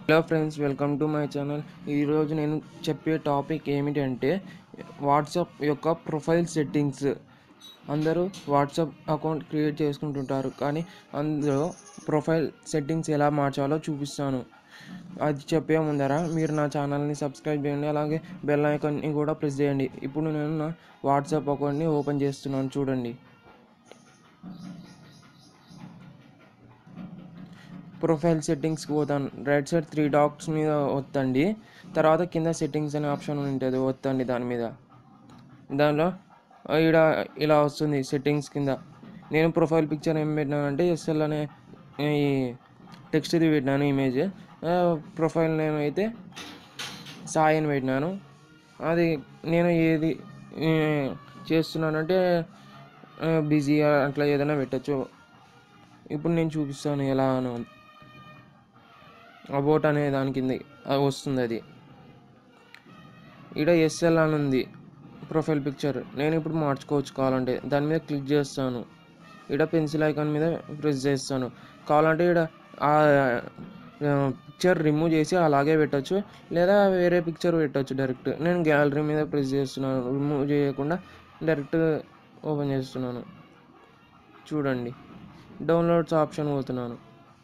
hello friends welcome to my channel ఈరోజు నేను చెప్పే టాపిక్ ఏమిటంటే వాట్సాప్ యొక్క ప్రొఫైల్ సెట్టింగ్స్ అందరూ వాట్సాప్ అకౌంట్ క్రియేట్ చేసుకుంటుంటారు కానీ అందులో ప్రొఫైల్ సెట్టింగ్స్ ఎలా మార్చాలో చూపిస్తాను అది చెప్పే ముందర మీరు నా ఛానల్ని సబ్స్క్రైబ్ చేయండి అలాగే బెల్ ఐకాన్ని కూడా ప్రెస్ చేయండి ఇప్పుడు నేను నా వాట్సాప్ అకౌంట్ని ఓపెన్ చేస్తున్నాను చూడండి ప్రొఫైల్ సెట్టింగ్స్కి పోతాను రైట్ సైడ్ త్రీ డాట్స్ మీద వత్తండి తర్వాత కింద సెట్టింగ్స్ అనే ఆప్షన్ ఉంటుంది వత్తండి దాని మీద దానిలో ఇక్కడ ఇలా వస్తుంది సెట్టింగ్స్ కింద నేను ప్రొఫైల్ పిక్చర్ ఏం పెట్టినానంటే ఎస్ఎల్ అనే ఈ టెక్స్ట్ది పెట్టినాను ఇమేజ్ ప్రొఫైల్ నేమ్ అయితే సాయి అని పెట్టినాను అది నేను ఏది ఏ, చేస్తున్నానంటే బిజీ అట్లా ఏదైనా పెట్టచ్చు ఇప్పుడు నేను చూపిస్తాను ఎలా అని అబౌట్ అనే దాని కింద అది వస్తుంది అది ఇక్కడ ఎస్ఎల్ అని ఉంది ప్రొఫైల్ పిక్చర్ నేను ఇప్పుడు మార్చుకోవచ్చు కావాలంటే దాని మీద క్లిక్ చేస్తాను ఇక్కడ పెన్సిల్ ఐకాన్ మీద ప్రెస్ చేస్తాను కావాలంటే ఇక్కడ ఆ పిక్చర్ రిమూవ్ చేసి అలాగే పెట్టచ్చు లేదా వేరే పిక్చర్ పెట్టచ్చు డైరెక్ట్ నేను గ్యాలరీ మీద ప్రెస్ చేస్తున్నాను రిమూవ్ చేయకుండా డైరెక్ట్ ఓపెన్ చేస్తున్నాను చూడండి డౌన్లోడ్స్ ఆప్షన్ పోతున్నాను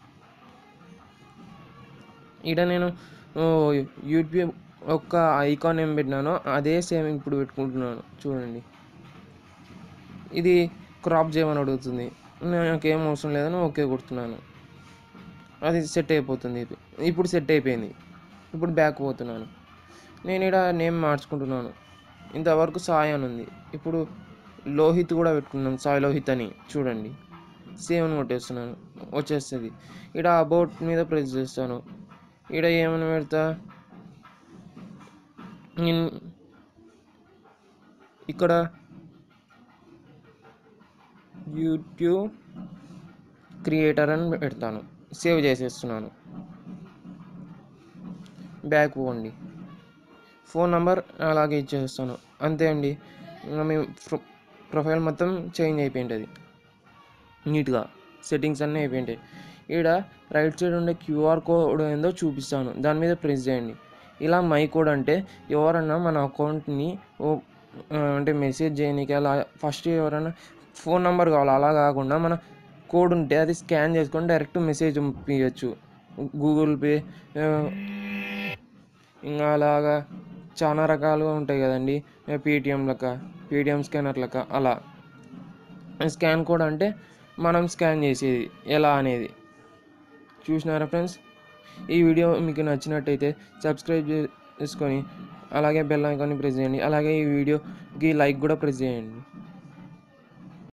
ఇక్కడ నేను ఓ, యూట్యూబ్ ఒక్క ఐకాన్ ఏం పెట్టినానో అదే సేమ్ ఇప్పుడు పెట్టుకుంటున్నాను చూడండి ఇది క్రాప్ చేయమని అడుగుతుంది నాకేం అవసరం లేదని ఓకే కొడుతున్నాను అది సెట్ అయిపోతుంది ఇది ఇప్పుడు సెట్ అయిపోయింది ఇప్పుడు బ్యాక్ పోతున్నాను నేను ఇక్కడ నేమ్ మార్చుకుంటున్నాను ఇంతవరకు సాయి అని ఉంది ఇప్పుడు లోహిత్ కూడా పెట్టుకున్నాను సాయి లోహిత్ అని చూడండి సేవ్ అని కొట్టేస్తున్నాను వచ్చేస్తుంది ఇక్కడ అబౌట్ మీద ప్రెస్ చేస్తాను ఇక్కడ ఏమని పెడతా నేను ఇక్కడ యూట్యూబ్ క్రియేటర్ అని పెడతాను సేవ్ చేసేస్తున్నాను బ్యాక్ పోండి ఫోన్ నంబర్ అలాగే ఇచ్చేస్తాను అంతే అండి ఇంకా మీ ప్రొ- ప్రొఫైల్ మొత్తం చేంజ్ అయిపోయింటుంది నీట్గా సెట్టింగ్స్ అన్నీ అయిపోయింటాయి ఇక్కడ రైట్ సైడ్ ఉండే క్యూఆర్ కోడ్ ఏందో చూపిస్తాను దాని మీద ప్రెస్ చేయండి ఇలా మై కోడ్ అంటే ఎవరన్నా మన అకౌంట్ని ఓ- ఆ, అంటే మెసేజ్ చేయనీకి అలా ఫస్ట్ ఎవరైనా ఫోన్ నెంబర్ కావాలి అలా కాకుండా మన కోడ్ ఉంటే అది స్కాన్ చేసుకొని డైరెక్ట్ మెసేజ్ పంపించచ్చు గూగుల్ పే ఆ, ఇంకా అలాగా చాలా రకాలుగా ఉంటాయి కదండి పేటిఎం లెక్క పేటిఎం స్కానర్ లెక్క అలా స్కాన్ కోడ్ అంటే మనం స్కాన్ చేసేది ఎలా అనేది చూసినారా ఫ్రెండ్స్ ఈ వీడియో మీకు నచ్చినట్టయితే సబ్స్క్రైబ్ చేసుకొని అలాగే బెల్ ఐకాన్ని ప్రెస్ చేయండి అలాగే ఈ వీడియోకి లైక్ కూడా ప్రెస్ చేయండి